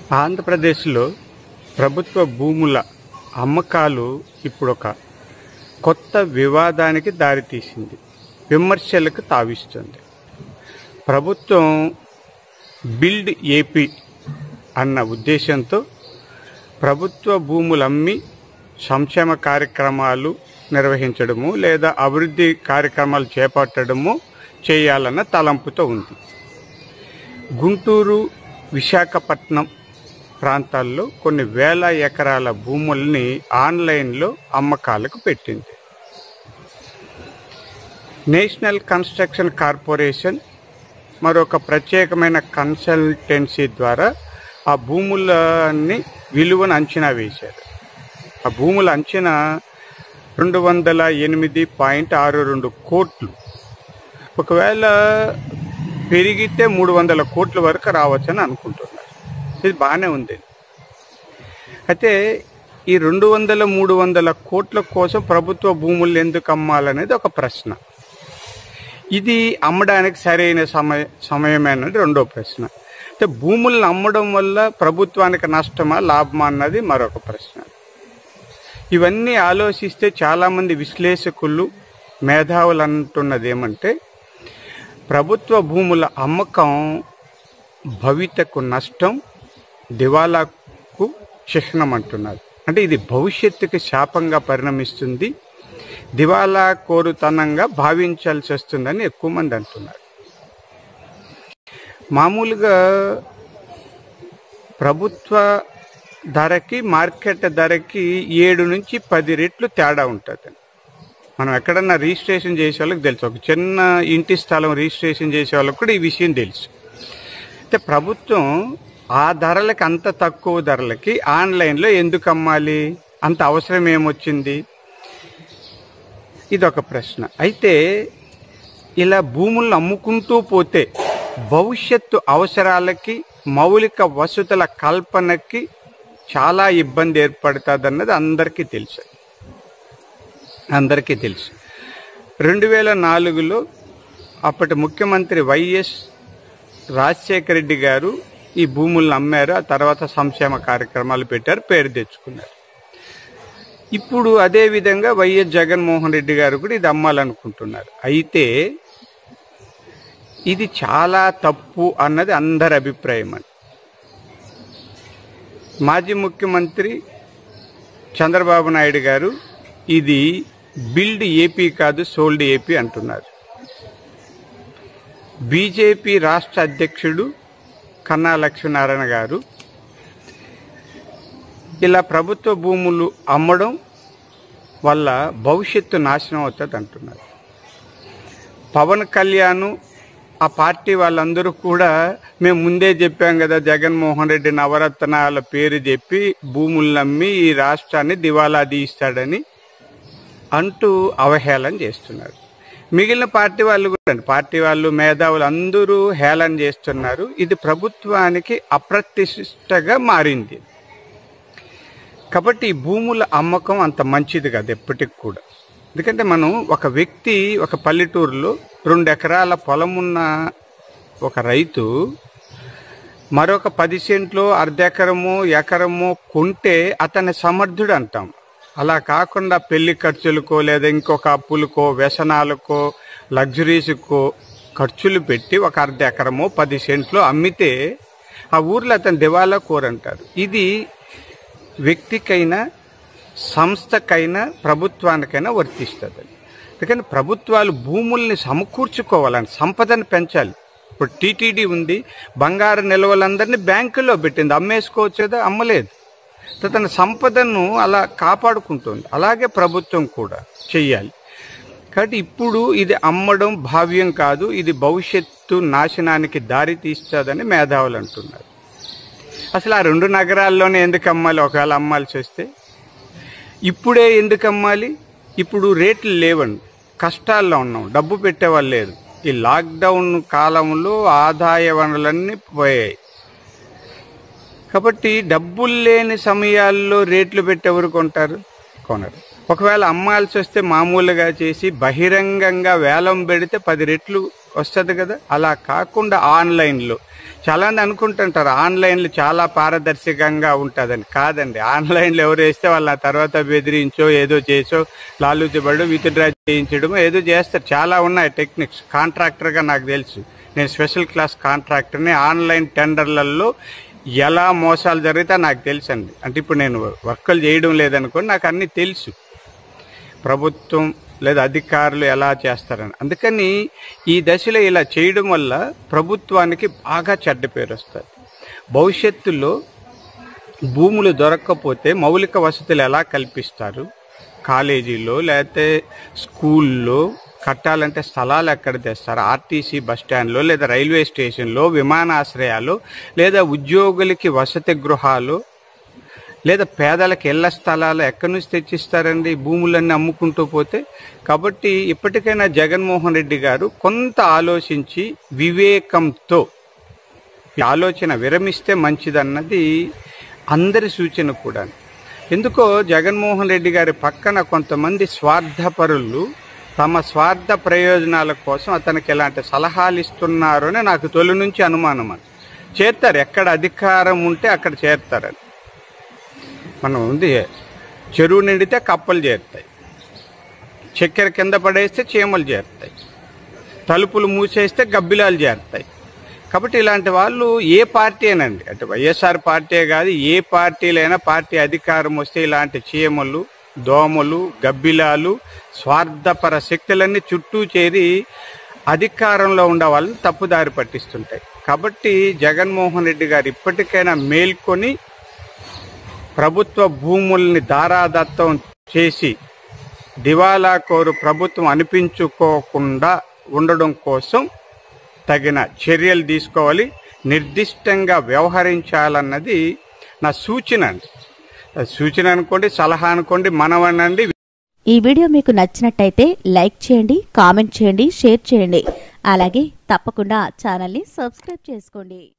ఆంధ్రప్రదేశ్లో ప్రభుత్వ భూముల అమ్మకాలు ఇప్పుడు ఒక కొత్త వివాదానికి దారితీసింది విమర్శలకు తావిస్తుంది ప్రభుత్వం బిల్డ్ ఏపీ అన్న ఉద్దేశంతో ప్రభుత్వ భూములు అమ్మి సంక్షేమ కార్యక్రమాలు నిర్వహించడము లేదా అభివృద్ధి కార్యక్రమాలు చేపట్టడము చేయాలన్న తలంపుతో ఉంది గుంటూరు విశాఖపట్నం ప్రాంతాల్లో కొన్ని వేల ఎకరాల భూముల్ని ఆన్లైన్లో అమ్మకాలకు పెట్టింది నేషనల్ కన్స్ట్రక్షన్ కార్పొరేషన్ మరొక ప్రత్యేకమైన కన్సల్టెన్సీ ద్వారా ఆ భూములని విలువను అంచనా వేశారు ఆ భూముల అంచనా రెండు వందల ఎనిమిది పాయింట్ ఆరు రెండు కోట్లు ఒకవేళ పెరిగితే మూడు వందల కోట్ల వరకు రావచ్చని అనుకుంటున్నారు ఇది బాగానే ఉంది అయితే ఈ రెండు వందల మూడు వందల కోట్ల కోసం ప్రభుత్వ భూములు ఎందుకు అమ్మాలనేది ఒక ప్రశ్న ఇది అమ్మడానికి సరైన సమయ సమయమే అన్నది రెండో ప్రశ్న అంటే భూములను అమ్మడం వల్ల ప్రభుత్వానికి నష్టమా లాభమా అన్నది మరొక ప్రశ్న ఇవన్నీ ఆలోచిస్తే చాలామంది విశ్లేషకులు మేధావులు అంటున్నది ఏమంటే ప్రభుత్వ భూముల అమ్మకం భవితకు నష్టం దివాలాకు చిహ్నం అంటున్నారు అంటే ఇది భవిష్యత్తుకి శాపంగా పరిణమిస్తుంది దివాలా కోరుతనంగా భావించాల్సి వస్తుందని ఎక్కువ మంది అంటున్నారు మామూలుగా ప్రభుత్వ ధరకి మార్కెట్ ధరకి ఏడు నుంచి పది రెట్లు తేడా ఉంటుంది మనం ఎక్కడన్నా రిజిస్ట్రేషన్ చేసే వాళ్ళకి తెలుసు ఒక చిన్న ఇంటి స్థలం రిజిస్ట్రేషన్ చేసే వాళ్ళకి కూడా ఈ విషయం తెలుసు అయితే ప్రభుత్వం ఆ ధరలకి అంత తక్కువ ధరలకి ఆన్లైన్లో ఎందుకు అమ్మాలి అంత అవసరం ఏమొచ్చింది ఇదొక ప్రశ్న అయితే ఇలా భూములను అమ్ముకుంటూ పోతే భవిష్యత్తు అవసరాలకి మౌలిక వసతుల కల్పనకి చాలా ఇబ్బంది ఏర్పడుతుంది అన్నది అందరికీ తెలుసు అందరికీ తెలుసు రెండు వేల నాలుగులో అప్పటి ముఖ్యమంత్రి వైఎస్ రాజశేఖర రెడ్డి గారు ఈ భూములను అమ్మారు ఆ తర్వాత సంక్షేమ కార్యక్రమాలు పెట్టారు పేరు తెచ్చుకున్నారు ఇప్పుడు అదే విధంగా వైఎస్ జగన్మోహన్ రెడ్డి గారు కూడా ఇది అమ్మాలనుకుంటున్నారు అయితే ఇది చాలా తప్పు అన్నది అందరి అభిప్రాయం అని మాజీ ముఖ్యమంత్రి చంద్రబాబు నాయుడు గారు ఇది బిల్డ్ ఏపీ కాదు సోల్డ్ ఏపీ అంటున్నారు బీజేపీ రాష్ట్ర అధ్యక్షుడు కన్నా లక్ష్మీనారాయణ గారు ఇలా ప్రభుత్వ భూములు అమ్మడం వల్ల భవిష్యత్తు నాశనం అవుతుంది అంటున్నారు పవన్ కళ్యాణ్ ఆ పార్టీ వాళ్ళందరూ కూడా మేము ముందే చెప్పాం కదా జగన్మోహన్ రెడ్డి నవరత్నాల పేరు చెప్పి భూములను అమ్మి ఈ రాష్ట్రాన్ని దివాలా తీయిస్తాడని అంటూ అవహేళన చేస్తున్నారు మిగిలిన పార్టీ వాళ్ళు కూడా పార్టీ వాళ్ళు మేధావులు అందరూ హేళన చేస్తున్నారు ఇది ప్రభుత్వానికి అప్రతిష్టగా మారింది కాబట్టి ఈ భూముల అమ్మకం అంత మంచిది కాదు ఎప్పటికి కూడా ఎందుకంటే మనం ఒక వ్యక్తి ఒక పల్లెటూరులో రెండు ఎకరాల పొలం ఉన్న ఒక రైతు మరొక పది సెంట్లు అర్ధ ఎకరము ఎకరము కొంటే అతని సమర్థుడు అంటాం అలా కాకుండా పెళ్లి ఖర్చులకో లేదా ఇంకొక అప్పులకో వ్యసనాలకో లగ్జరీస్కో ఖర్చులు పెట్టి ఒక అర్ధ ఎకరమో పది సెంట్లు అమ్మితే ఆ ఊర్లో అతను దివాలా కోరంటారు ఇది వ్యక్తికైనా సంస్థకైనా ప్రభుత్వానికైనా వర్తిస్తుంది అందుకని ప్రభుత్వాలు భూముల్ని సమకూర్చుకోవాలని సంపదను పెంచాలి ఇప్పుడు టీటీడీ ఉంది బంగారు నిల్వలందరినీ బ్యాంకుల్లో పెట్టింది అమ్మేసుకోవచ్చు కదా అమ్మలేదు తన సంపదను అలా కాపాడుకుంటుంది అలాగే ప్రభుత్వం కూడా చెయ్యాలి కాబట్టి ఇప్పుడు ఇది అమ్మడం భావ్యం కాదు ఇది భవిష్యత్తు నాశనానికి దారి తీస్తుందని మేధావులు అంటున్నారు అసలు ఆ రెండు నగరాల్లోనే ఎందుకు అమ్మాలి ఒకవేళ అమ్మాల్సి వస్తే ఇప్పుడే ఎందుకు అమ్మాలి ఇప్పుడు రేట్లు లేవండి కష్టాల్లో ఉన్నాం డబ్బు పెట్టేవాళ్ళు లేరు ఈ లాక్డౌన్ కాలంలో ఆదాయ వనరులన్నీ పోయాయి కాబట్టి డబ్బులు లేని సమయాల్లో రేట్లు పెట్టేవారు కొంటారు కొనరు ఒకవేళ అమ్మాల్సి వస్తే మామూలుగా చేసి బహిరంగంగా వేలం పెడితే పది రెట్లు వస్తుంది కదా అలా కాకుండా ఆన్లైన్లో చాలా మంది అనుకుంటుంటారు ఆన్లైన్లో చాలా పారదర్శకంగా ఉంటుందని కాదండి ఆన్లైన్లో ఎవరు వేస్తే వాళ్ళ తర్వాత బెదిరించో ఏదో చేసో లాలూచిబడు విత్డ్రా చేయించడం ఏదో చేస్తారు చాలా ఉన్నాయి టెక్నిక్స్ కాంట్రాక్టర్గా నాకు తెలుసు నేను స్పెషల్ క్లాస్ కాంట్రాక్టర్ని ఆన్లైన్ టెండర్లలో ఎలా మోసాలు జరిగితే నాకు తెలుసు అండి అంటే ఇప్పుడు నేను వర్కులు చేయడం లేదనుకోండి నాకు అన్నీ తెలుసు ప్రభుత్వం లేదా అధికారులు ఎలా చేస్తారని అందుకని ఈ దశలో ఇలా చేయడం వల్ల ప్రభుత్వానికి బాగా చెడ్డ పేరు వస్తుంది భవిష్యత్తులో భూములు దొరక్కపోతే మౌలిక వసతులు ఎలా కల్పిస్తారు కాలేజీలో లేకపోతే స్కూల్లో కట్టాలంటే స్థలాలు ఎక్కడ తెస్తారు ఆర్టీసీ బస్ స్టాండ్లో లేదా రైల్వే స్టేషన్లో విమానాశ్రయాలు లేదా ఉద్యోగులకి వసతి గృహాలు లేదా పేదలకు ఇళ్ల స్థలాలు ఎక్కడి నుంచి తెచ్చిస్తారండి భూములన్నీ అమ్ముకుంటూ పోతే కాబట్టి ఇప్పటికైనా జగన్మోహన్ రెడ్డి గారు కొంత ఆలోచించి వివేకంతో ఈ ఆలోచన విరమిస్తే మంచిదన్నది అందరి సూచన కూడా ఎందుకో జగన్మోహన్ రెడ్డి గారి పక్కన కొంతమంది స్వార్థపరులు తమ స్వార్థ ప్రయోజనాల కోసం అతనికి ఎలాంటి సలహాలు ఇస్తున్నారు అని నాకు తొలి నుంచి అనుమానం అది చేస్తారు ఎక్కడ అధికారం ఉంటే అక్కడ చేరుతారని మనం ఉంది చెరువు నిండితే కప్పలు చేరుతాయి చక్కెర కింద పడేస్తే చీమలు చేరుతాయి తలుపులు మూసేస్తే గబ్బిలాలు చేరుతాయి కాబట్టి ఇలాంటి వాళ్ళు ఏ పార్టీ అనండి అంటే వైఎస్ఆర్ పార్టీ కాదు ఏ పార్టీలైనా పార్టీ అధికారం వస్తే ఇలాంటి చీమలు దోమలు గబ్బిలాలు స్వార్థపర శక్తులన్నీ చుట్టూ చేరి అధికారంలో ఉండే వాళ్ళని తప్పుదారి పట్టిస్తుంటాయి కాబట్టి జగన్మోహన్ రెడ్డి గారు ఇప్పటికైనా మేల్కొని ప్రభుత్వ భూముల్ని దారాదత్తం చేసి దివాలా కోరు ప్రభుత్వం అనిపించుకోకుండా ఉండడం కోసం తగిన చర్యలు తీసుకోవాలి నిర్దిష్టంగా వ్యవహరించాలన్నది నా సూచన అండి సూచన అనుకోండి సలహా అనుకోండి మనవనండి ఈ వీడియో మీకు నచ్చినట్టయితే లైక్ చేయండి కామెంట్ చేయండి షేర్ చేయండి అలాగే తప్పకుండా ఛానల్ని సబ్స్క్రైబ్ చేసుకోండి